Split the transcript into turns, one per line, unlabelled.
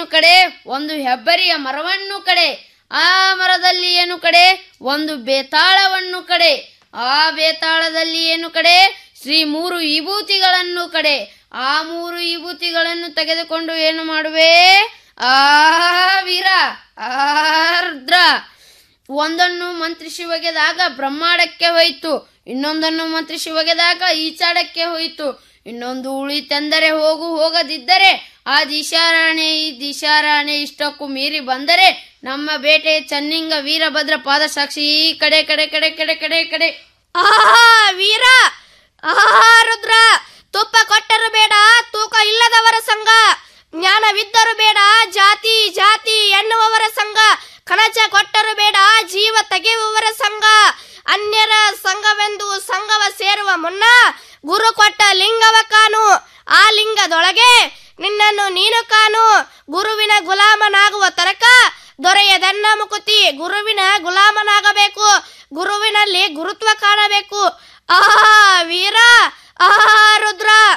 ಕಡೆ ಒಂದು ಹೆಬ್ಬರಿಯ ಮರವನ್ನು ಕಡೆ ಆ ಮರದಲ್ಲಿ ಏನು ಕಡೆ ಒಂದು ಬೇತಾಳವನ್ನು ಕಡೆ ಆ ಬೇತಾಳದಲ್ಲಿ ಏನು ಕಡೆ ಶ್ರೀ ಮೂರು ವಿಭೂತಿಗಳನ್ನು ಕಡೆ ಆ ಮೂರು ವಿಭೂತಿಗಳನ್ನು ತೆಗೆದುಕೊಂಡು ಏನು ಮಾಡುವೆ ಆ ವೀರ ಆರ್ದ್ರ ಒಂದನ್ನು ಮಂತ್ರಿಸಿ ಒಗೆದಾಗ ಬ್ರಹ್ಮಾಂಡಕ್ಕೆ ಹೋಯಿತು ಇನ್ನೊಂದನ್ನು ಮಂತ್ರಿಸಿ ಒಗೆದಾಗ ಈಚಾಡಕ್ಕೆ ಹೋಯಿತು ಇನ್ನೊಂದು ಉಳಿತೆಂದರೆ ಹೋಗು ಹೋಗದಿದ್ದರೆ ಆ ದಿಶಾರಾಣೆ ಈ ದಿಶಾರಾಣೆ ಇಷ್ಟಕ್ಕೂ ಮೀರಿ ಬಂದರೆ ನಮ್ಮ ಬೇಟೆ ಚನ್ನಿಂಗ ವೀರಭದ್ರ ಪಾದ ಸಾಕ್ಷಿ ಈ ಕಡೆ ಕಡೆ ಕಡೆ ಕಡೆ ಕಡೆ ಕಡೆ
ಆಹಾ ವೀರ ಆಹಾ ರುದ್ರ ತುಪ್ಪ ಕೊಟ್ಟರು ಬೇಡ ತೂಕ ಇಲ್ಲದವರ ಸಂಘ ಜ್ಞಾನವಿದ್ದರು ಬೇಡ ಜಾತಿ ಜಾತಿ ಎನ್ನುವವರ ಸಂಘ ಕಣಜ ಕೊಟ್ಟರು ಬೇಡ ಜೀವ ತೆಗೆಯುವವರ ಸಂಘ ಅನ್ಯರ ಸಂಘವೆಂದು ಸಂಘವ ಸೇರುವ ಮುನ್ನ ಗುರು ಕೊಟ್ಟ ಲಿಂಗವ ಕಾನು ಆ ಲಿಂಗದೊಳಗೆ ನಿನ್ನನ್ನು ನೀನು ಕಾನು ಗುರುವಿನ ಗುಲಾಮನಾಗುವ ತನಕ ದೊರೆಯದನ್ನ ಮುಕುತಿ ಗುರುವಿನ ಗುಲಾಮನಾಗಬೇಕು ಗುರುವಿನಲ್ಲಿ ಗುರುತ್ವ ಕಾಣಬೇಕು ಆಹಾ ವೀರ ಆಹಾ ರುದ್ರ